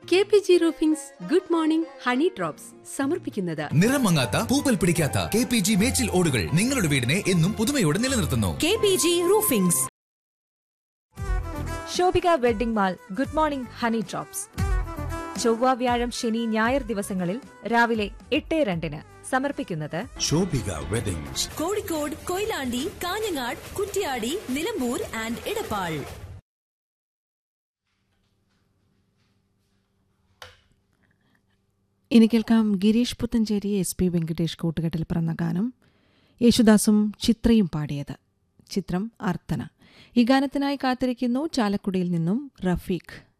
K P G roofings good morning honey drops സമർപ്പിക്കുന്നത് നിറം മങ്ങാത്ത പൂപ്പൽ പിടിക്കാത്ത കെ പി ജി മേച്ചിൽ ഓടുകൾ നിങ്ങളുടെ വീടിനെ എന്നും പുതുമയോടെ നിലനിർത്തുന്നു K P G roofings Shobhika wedding mall good morning honey drops ചൊവ്വ വ്യാഴം ശനി ഞായർ ദിവസങ്ങളിൽ രാവിലെ എട്ട് രണ്ടിന് സമർപ്പിക്കുന്നത് ശോഭിക വെഡിങ്സ് കോഴിക്കോട് കൊയിലാണ്ടി കാഞ്ഞങ്ങാട് കുറ്റ്യാടി നിലമ്പൂർ ആൻഡ് ഇടപ്പാൾ ഇനി കേൾക്കാം ഗിരീഷ് പുത്തഞ്ചേരി എസ് പി വെങ്കടേഷ് കൂട്ടുകെട്ടിൽ പിറന്ന ഗാനം യേശുദാസും ചിത്രയും പാടിയത് ചിത്രം അർത്തന ഈ ഗാനത്തിനായി കാത്തിരിക്കുന്നു ചാലക്കുടിയിൽ നിന്നും റഫീഖ്